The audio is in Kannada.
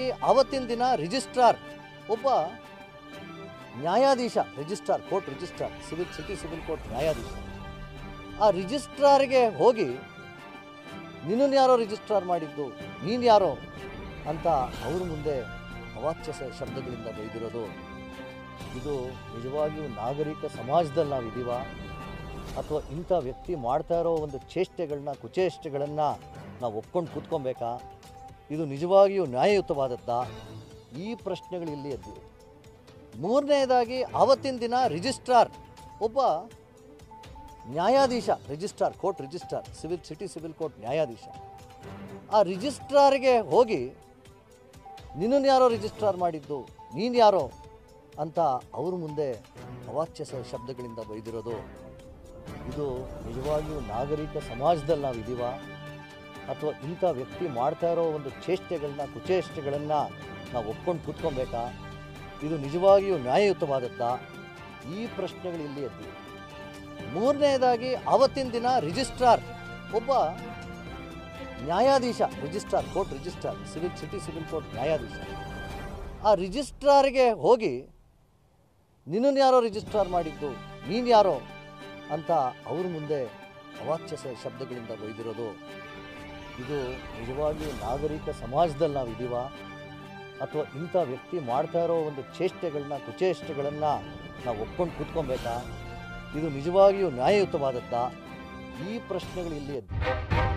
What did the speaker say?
ಮೂರನೇದಾಗಿ ಆವತ್ತಿನ ದಿನ ರಿಜಿಸ್ಟ್ರಾರ್ ಒಬ್ಬ ನ್ಯಾಯಾಧೀಶ registrar court registrar civil city civil court ನ್ಯಾಯಾಧೀಶ ಆ ರಿಜಿಸ್ಟ್ರಾರ್ಗೆ ಹೋಗಿ ನಿನ್ನನ್ನು ಯಾರೋ ರಿಜಿಸ್ಟ್ರಾರ್ ಮಾಡಿದ್ದು ನೀನು ಯಾರೋ ಅಂತ ಅವ್ರ ಮುಂದೆ ಅವಾಚ್ಯ ಸ- ಶಬ್ದಗಳಿಂದ ಬೈದಿರೋದು ಇದು ನಿಜವಾಗಿಯೂ ನಾಗರಿಕ ಸಮಾಜದಲ್ಲಿ ನಾವು ಇದೀವ ಅಥವಾ ಇಂಥ ವ್ಯಕ್ತಿ ಮಾಡ್ತಾ ಇರೋ ಒಂದು ಚೇಷ್ಟೆಗಳನ್ನ ಕುಚೇಷ್ಟೆಗಳನ್ನು ನಾವು ಒಪ್ಕೊಂಡು ಕೂತ್ಕೊಬೇಕಾ ಇದು ನಿಜವಾಗಿಯೂ ನ್ಯಾಯಯುತವಾದದ್ದಾ ಈ ಪ್ರಶ್ನೆಗಳು ಇಲ್ಲಿ ಎದ್ದಿವೆ ಮೂರನೇದಾಗಿ ಆವತ್ತಿನ ದಿನ ರಿಜಿಸ್ಟ್ರಾರ್ ಒಬ್ಬ ನ್ಯಾಯಾಧೀಶ registrar court registrar civil city civil court ನ್ಯಾಯಾಧೀಶ ಆ ರಿಜಿಸ್ಟ್ರಾರ್ಗೆ ಹೋಗಿ ನಿನ್ನನ್ನು ಯಾರೋ ರಿಜಿಸ್ಟ್ರಾರ್ ಮಾಡಿದ್ದು ನೀನು ಯಾರೋ ಅಂತ ಅವ್ರ ಮುಂದೆ ಅವಾಚ್ಯ ಸ- ಶಬ್ದಗಳಿಂದ ಬೈದಿರೋದು ಇದು ನಿಜವಾಗಿಯೂ ನಾಗರಿಕ ಸಮಾಜದಲ್ಲಿ ನಾವು ಇದೀವ ಅಥವಾ ಇಂಥ ವ್ಯಕ್ತಿ ಮಾಡ್ತಾ ಇರೋ ಒಂದು ಚೇಷ್ಟೆಗಳನ್ನ ಕುಚೇಷ್ಟೆಗಳನ್ನು ನಾವು ಒಪ್ಕೊಂಡು ಕೂತ್ಕೊಬೇಕಾ ಇದು ನಿಜವಾಗಿಯೂ ನ್ಯಾಯಯುತವಾದದ್ದಾ ಈ ಪ್ರಶ್ನೆಗಳು ಇಲ್ಲಿ ಎದ್ದಿವೆ ಮೂರನೇದಾಗಿ ಆವತ್ತಿನ ದಿನ ರಿಜಿಸ್ಟ್ರಾರ್ ಒಬ್ಬ ನ್ಯಾಯಾಧೀಶ registrar court registrar civil city civil court ನ್ಯಾಯಾಧೀಶ ಆ ರಿಜಿಸ್ಟ್ರಾರ್ಗೆ ಹೋಗಿ ನಿನ್ನನ್ನು ಯಾರೋ ರಿಜಿಸ್ಟ್ರಾರ್ ಮಾಡಿದ್ದು ನೀನು ಯಾರೋ ಅಂತ ಅವ್ರ ಮುಂದೆ ಅವಾಚ್ಯ ಸ- ಶಬ್ದಗಳಿಂದ ಬೈದಿರೋದು ಇದು ನಿಜವಾಗಿಯೂ ನಾಗರಿಕ ಸಮಾಜದಲ್ಲಿ ನಾವು ಇದೀವ ಅಥವಾ ಇಂಥ ವ್ಯಕ್ತಿ ಮಾಡ್ತಾ ಇರೋ ಒಂದು ಚೇಷ್ಟೆಗಳನ್ನ ಕುಚೇಷ್ಟೆಗಳನ್ನು ನಾವು ಒಪ್ಕೊಂಡು ಕೂತ್ಕೊಬೇಕಾ ಇದು ನಿಜವಾಗಿಯೂ ನ್ಯಾಯಯುತವಾದದ್ದಾ ಈ ಪ್ರಶ್ನೆಗಳು ಇಲ್ಲಿ ಎದ್ದಿವೆ